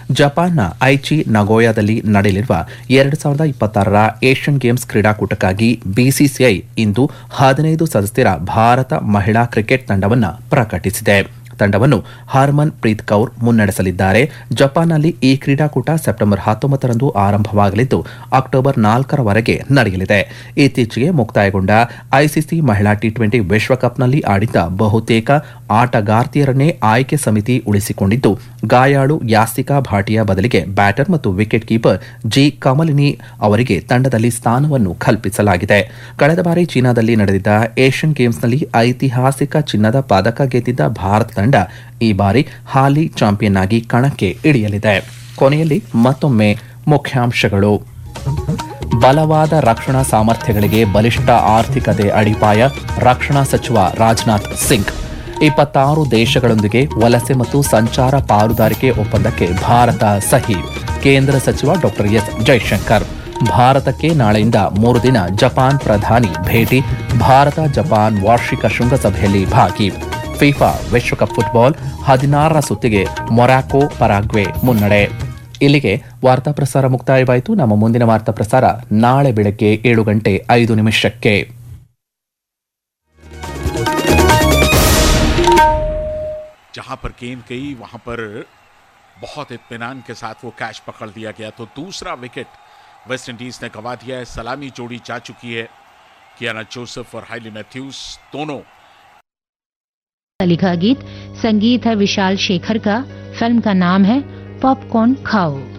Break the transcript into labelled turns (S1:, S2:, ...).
S1: ಜಪಾನ್ನ ಐಚಿ ನಗೋಯಾದಲ್ಲಿ ನಡೆಯಲಿರುವ ಎರಡು ಸಾವಿರದ ಇಪ್ಪತ್ತಾರರ ಏಷ್ಯನ್ ಗೇಮ್ಸ್ ಕ್ರೀಡಾಕೂಟಕ್ಕಾಗಿ ಬಿಸಿಸಿಐ ಇಂದು ಹದಿನೈದು ಸದಸ್ಯರ ಭಾರತ ಮಹಿಳಾ ಕ್ರಿಕೆಟ್ ತಂಡವನ್ನು ಪ್ರಕಟಿಸಿದೆ ತಂಡವನ್ನು ಹರ್ಮನ್ ಪ್ರೀತ್ ಕೌರ್ ಮುನ್ನಡೆಸಲಿದ್ದಾರೆ ಜಪಾನ್ನಲ್ಲಿ ಈ ಕ್ರೀಡಾಕೂಟ ಸೆಪ್ಟೆಂಬರ್ ಹತ್ತೊಂಬತ್ತರಂದು ಆರಂಭವಾಗಲಿದ್ದು ಅಕ್ಟೋಬರ್ ನಾಲ್ಕರವರೆಗೆ ನಡೆಯಲಿದೆ ಇತ್ತೀಚೆಗೆ ಮುಕ್ತಾಯಗೊಂಡ ಐಸಿಸಿ ಮಹಿಳಾ ಟಿ ಟ್ವೆಂಟಿ ವಿಶ್ವಕಪ್ನಲ್ಲಿ ಆಡಿದ್ದ ಬಹುತೇಕ ಆಟಗಾರ್ತಿಯರನ್ನೇ ಆಯ್ಕೆ ಸಮಿತಿ ಉಳಿಸಿಕೊಂಡಿದ್ದು ಗಾಯಾಳು ಯಾಸ್ತಿಕಾ ಭಾಟಿಯಾ ಬದಲಿಗೆ ಬ್ಯಾಟರ್ ಮತ್ತು ವಿಕೆಟ್ ಕೀಪರ್ ಜಿ ಕಮಲಿನಿ ಅವರಿಗೆ ತಂಡದಲ್ಲಿ ಸ್ಥಾನವನ್ನು ಕಲ್ಪಿಸಲಾಗಿದೆ ಕಳೆದ ಬಾರಿ ಚೀನಾದಲ್ಲಿ ನಡೆದಿದ್ದ ಏಷ್ಯನ್ ಗೇಮ್ಸ್ನಲ್ಲಿ ಐತಿಹಾಸಿಕ ಚಿನ್ನದ ಪದಕ ಗೆದ್ದಿದ್ದ ಭಾರತ ತಂಡ ಈ ಬಾರಿ ಹಾಲಿ ಚಾಂಪಿಯನ್ ಆಗಿ ಕಣಕ್ಕೆ ಇಳಿಯಲಿದೆ ಕೊನೆಯಲ್ಲಿ ಮತ್ತೊಮ್ಮೆ ಮುಖ್ಯಾಂಶಗಳು ಬಲವಾದ ರಕ್ಷಣಾ ಸಾಮರ್ಥ್ಯಗಳಿಗೆ ಬಲಿಷ್ಠ ಆರ್ಥಿಕತೆ ಅಡಿಪಾಯ ರಕ್ಷಣಾ ಸಚಿವ ರಾಜನಾಥ್ ಸಿಂಗ್ ಇಪ್ಪತ್ತಾರು ದೇಶಗಳೊಂದಿಗೆ ವಲಸೆ ಮತ್ತು ಸಂಚಾರ ಪಾಲುದಾರಿಕೆ ಒಪ್ಪಂದಕ್ಕೆ ಭಾರತ ಸಹಿ ಕೇಂದ್ರ ಸಚಿವ ಡಾ ಎಸ್ ಜೈಶಂಕರ್ ಭಾರತಕ್ಕೆ ನಾಳೆಯಿಂದ ಮೂರು ದಿನ ಜಪಾನ್ ಪ್ರಧಾನಿ ಭೇಟಿ ಭಾರತ ಜಪಾನ್ ವಾರ್ಷಿಕ ಶೃಂಗಸಭೆಯಲ್ಲಿ ಭಾಗಿ ಫಿಫಾ ವಿಶ್ವಕಪ್ ಫುಟ್ಬಾಲ್ ಹದಿನಾರರ ಸುತ್ತಿಗೆ ಮೊರಾಕೊ ಪರಾಗ್ವೆ ಮುನ್ನಡೆ ಇಲ್ಲಿಗೆ ವಾರ್ತಾ ಪ್ರಸಾರ ಮುಕ್ತಾಯವಾಯಿತು ನಮ್ಮ ಮುಂದಿನ ವಾರ್ತಾ ಪ್ರಸಾರ ನಾಳೆ ಬೆಳಗ್ಗೆ ಏಳು ಗಂಟೆ ಐದು ನಿಮಿಷಕ್ಕೆ
S2: जहां पर गेंद गई वहां पर बहुत इत्मीनान के साथ वो कैच पकड़ दिया गया तो दूसरा विकेट वेस्ट इंडीज ने गंवा दिया है सलामी जोड़ी जा चुकी है कियाना जोसेफ और हाइली मैथ्यूज दोनों
S3: लिखा गीत संगीत है विशाल शेखर का फिल्म का नाम है पॉपकॉर्न खाओ